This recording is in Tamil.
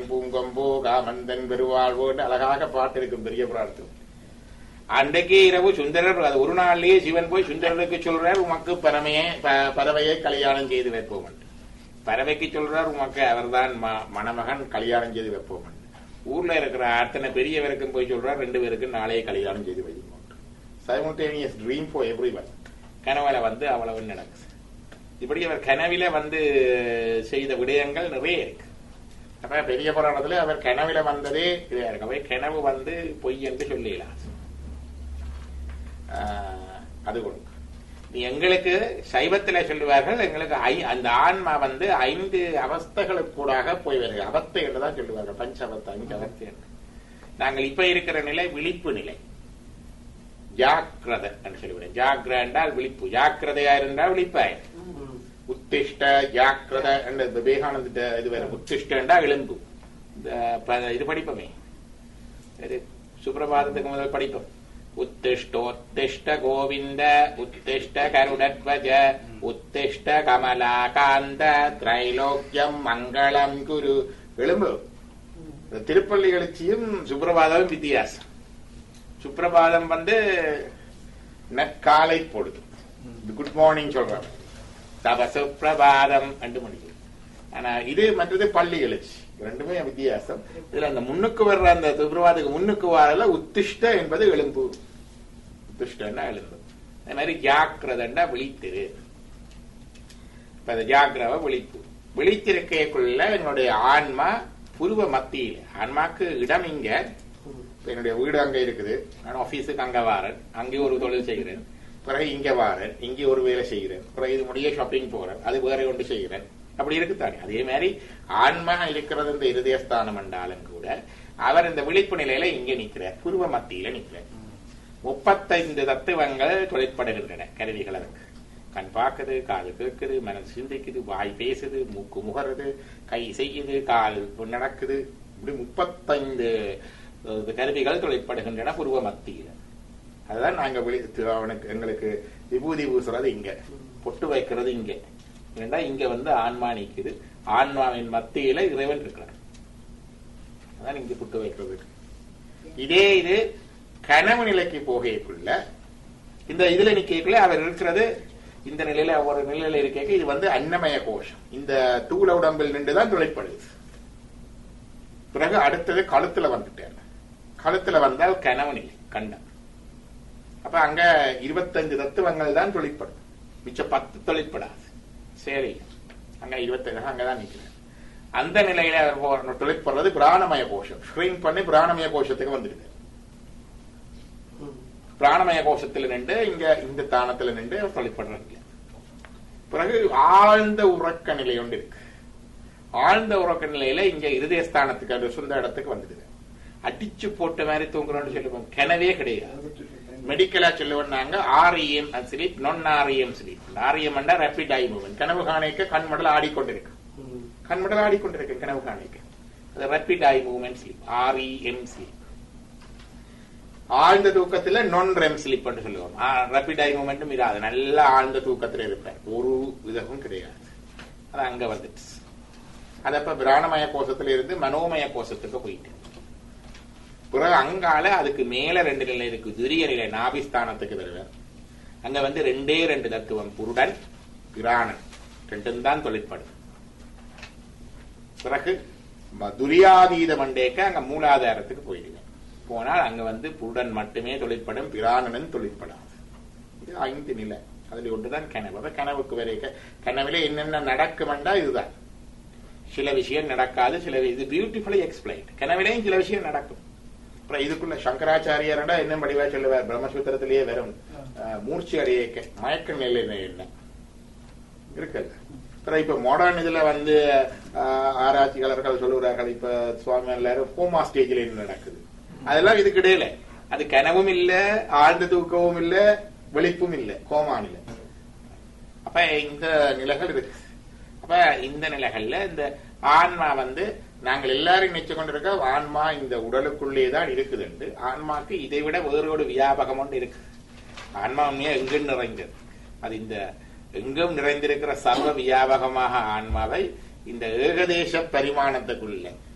பூங்கொம்போ காமந்தன் பெருவாழ்வோன்னு அழகாக பாட்டு இருக்கும் பெரிய பிரார்த்தம் அன்றைக்கே இரவு சுந்தரர் அது ஒரு நாள்லயே சிவன் போய் சுந்தரருக்கு சொல்றார் உமக்கு பரமையை ப- பறவையை கல்யாணம் செய்து வைப்போம் என்று. பறவைக்கு சொல்றார் உமக்கு அவர்தான் ம- மணமகன் கல்யாணம் செய்து வைப்போம் என்று. ஊர்ல இருக்கிற அத்தனை பெரியவருக்கும் போய் சொல்றார் ரெண்டு பேருக்கும் நாளையே கல்யாணம் செய்து வைப்போம் simultaneous dream for everyone கனவுல வந்து அவ்வளவு நடக்குது இப்படி அவர் கனவில வந்து செய்த விடயங்கள் நிறைய இருக்கு அப்ப பெரிய புராணத்துல அவர் கனவில வந்ததே இதா இருக்கு அவை கனவு வந்து பொய் என்று சொல்லிடலாம் ஆஹ், அது ஒன்று நீ எங்களுக்கு சைவத்துல சொல்லுவார்கள் எங்களுக்கு ஐ- அந்த ஆன்மா வந்து ஐந்து அவஸ்தைகளுக்கூடாக போய் வருகிறது அவஸ்தை என்றுதான் சொல்லுவார்கள் பஞ்ச அவஸ்தை அஞ்சு அவஸ்தை என்று நாங்கள் இப்ப இருக்கிற நிலை விழிப்பு நிலை ஜாக்கிரதை என்று சொல்லுவேன் ஜாக்கிர என்றால் விழிப்பு ஜாக்கிரதையா இருந்தால் விழிப்பாய் உத்திஷ்ட ஜாக்கிரத என்ற இந்த விவேகானந்த இது வேற உத்திஷ்ட என்றால் எலும்பு இந்த ப- இது படிப்போமே இது சுப்பிரபாதத்துக்கு முதல் படிப்போம் உத்திஷ்டோத்திஷ்ட கோவிந்த உத்திஷ்ட கருடத்வஜ உத்திஷ்ட கமலாகாந்த திரைலோக்கியம் மங்களம் குரு எலும்பு இந்த திருப்பள்ளி எழுச்சியும் சுப்பிரபாதமும் வித்தியாசம் சுப்பிரபாதம் வந்து நற்காலை பொழுது குட் மார்னிங் சொல்றாங்க தவ சுப்பிரபாதம் என்று முடியும் ஆனா இது மற்றது பள்ளி எழுச்சி ரெண்டுமே வித்தியாசம் இதுல அந்த முன்னுக்கு வர்ற அந்த சுப்பிரபாதத்துக்கு முன்னுக்கு வரல உத்திஷ்ட என்பது எலும்பு உத்திஷ்டன்னா எலும்பு அதே மாதிரி ஜாக்கிரதண்டா விழித்திரு இப்ப அந்த ஜாக்கிரவ விழிப்பு விழித்திருக்கைக்குள்ள என்னுடைய ஆன்மா புருவ மத்தியில ஆன்மாக்கு இடம் இங்க இப்ப என்னுடைய வீடு அங்க இருக்குது நான் ஆபீஸுக்கு அங்க வாரேன் அங்கே ஒரு தொழில் செய்கிறேன் பிறகு இங்க வாரேன் இங்கே ஒரு வேலை செய்கிறேன் பிறகு இது முடிய ஷாப்பிங் போறேன் அது வேற ஒன்று செய்கிறேன் அப்படி இருக்குத்தானே அதே மாதிரி ஆன்மா இருக்கிறது இந்த இருதயஸ்தானம் என்றாலும் கூட அவர் இந்த விழிப்பு நிலையில இங்க நிற்கிறார் புருவ மத்தியில நிற்கிறார் முப்பத்தைந்து தத்துவங்கள் தொழிற்படுகின்றன கருவிகள் அதுக்கு கண் பார்க்குது காது கேட்குது மனசு சிந்திக்குது வாய் பேசுது மூக்கு முகருது கை செய்யுது கால் நடக்குது இப்படி முப்பத்தைந்து அஹ், கருவிகள் தொழிற்படுகின்றன புருவ மத்தியில அதுதான் நாங்க விழி தி- அவனுக்கு எங்களுக்கு விபூதி பூசுறது இங்க பொட்டு வைக்கிறது இங்க ஏண்டா இங்க வந்து ஆன்மா நிக்குது ஆன்மாவின் மத்தியில இறைவன் இருக்கிறார் அதான் இங்க பொட்டு வைக்கிறது இதே இது கனவு நிலைக்கு போகைக்குள்ள இந்த இதுல நிக்கக்குள்ள அவர் இருக்கிறது இந்த நிலையில ஒரு நிலையில இருக்க இது வந்து அன்னமய கோஷம் இந்த தூள உடம்பில் நின்றுதான் தொழிற்படுது பிறகு அடுத்தது கழுத்துல வந்துட்டார் கழுத்துல வந்தால் கனவு நிலை கண்டம் அப்ப அங்க இருபத்தஞ்சு தத்துவங்கள் தான் தொழிற்படும் மிச்சம் பத்து தொழிற்படாது சரி அங்க இருபத்தஞ்சு அங்கதான் நிக்கிறேன் அந்த நிலையில அவர் போ- தொழிற்படுறது பிராணமய கோஷம் ஸ்கிரீன் பண்ணி பிராணமய கோஷத்துக்கு வந்துடுது பிராணமய கோஷத்துல நின்று இங்க இந்த தானத்துல நின்று அவர் தொழிற்படுறது பிறகு ஆழ்ந்த உறக்க நிலை ஒன்று இருக்கு ஆழ்ந்த உறக்க நிலையில இங்க இருதயஸ்தானத்துக்கு அந்த சொந்த இடத்துக்கு வந்துடுது அடிச்சு போட்ட மாதிரி தூங்குறோம்னு சொல்லுவோம் கிணவே கிடையாது மெடிக்கலா சொல்லுவாங்க ஆர்இஎம் ஸ்லீப் நான் ஆர்இஎம் ஸ்லீப் ஆர்இஎம் என்றா ரேபிட் ஐ மூவ்மெண்ட் கனவு காணிக்க கண்மடல் ஆடிக்கொண்டிருக்கு கண்மடல் ஆடிக்கொண்டிருக்கு கனவு காணிக்க அது rapid eye movement sleep REM sleep ஆழ்ந்த தூக்கத்துல நான் ரெம் ஸ்லீப் என்று சொல்லுவோம் ரேபிட் ஐ மூவ்மெண்ட்டும் இராது நல்ல ஆழ்ந்த தூக்கத்துல இருப்பேன் ஒரு விதமும் கிடையாது அது அங்க வந்துட்டு அது அப்ப பிராணமய கோஷத்துல இருந்து மனோமய கோஷத்துக்கு போயிட்டு பிறகு அங்கால அதுக்கு மேல ரெண்டு நிலை இருக்கு துரிய நிலை நாபிஸ்தானத்துக்கு வருவார் அங்க வந்து ரெண்டே ரெண்டு தத்துவம் புருடன் பிராணன் ரெண்டும் தான் தொழிற்படும் பிறகு ம- துரியாதீத மண்டேக்க அங்க மூலாதாரத்துக்கு போயிடுவேன் போனால் அங்க வந்து புருடன் மட்டுமே தொழிற்படும் பிராணனும் தொழிற்படாது இது ஐந்து நிலை அதுல ஒன்றுதான் கனவு அப்ப கனவுக்கு வரைக்க கனவுல என்னென்ன நடக்குமெண்டா இதுதான் சில விஷயம் நடக்காது சில வி- இது பியூட்டிஃபுல்லி எக்ஸ்பிளைன் கனவிலையும் சில விஷயம் நடக்கும் அப்புறம் இதுக்குள்ள சங்கராச்சாரியாரடா என்ன படிவா சொல்லுவார் பிரம்மசூத்திரத்திலேயே வெறும் அஹ், மூர்ச்சி அடைய மயக்க நிலை என்ன இருக்குல்ல அப்புறம் இப்ப மாடர்ன் இதுல வந்து அஹ், ஆராய்ச்சியாளர்கள் சொல்லுகிறார்கள் இப்ப சுவாமி எல்லாரும் கோமா ஸ்டேஜ்ல என்ன நடக்குது அதெல்லாம் இதுக்கு இடையில அது கனவும் இல்ல ஆழ்ந்த தூக்கமும் இல்ல வெளிப்பும் இல்ல கோமா நிலை அப்ப இந்த நிலைகள் இருக்கு அப்ப இந்த நிலைகள்ல இந்த ஆன்மா வந்து நாங்கள் எல்லாரும் நினைச்சு கொண்டிருக்க ஆன்மா இந்த உடலுக்குள்ளே தான் இருக்குதுண்டு ஆன்மாக்கு இதை விட வேறு ஒரு வியாபகம் ஒன்று இருக்கு ஆன்மா உண்மையா எங்கும் நிறைந்தது அது இந்த எங்கும் நிறைந்திருக்கிற சர்வ வியாபகமாக ஆன்மாவை இந்த ஏகதேச பரிமாணத்துக்குள்ள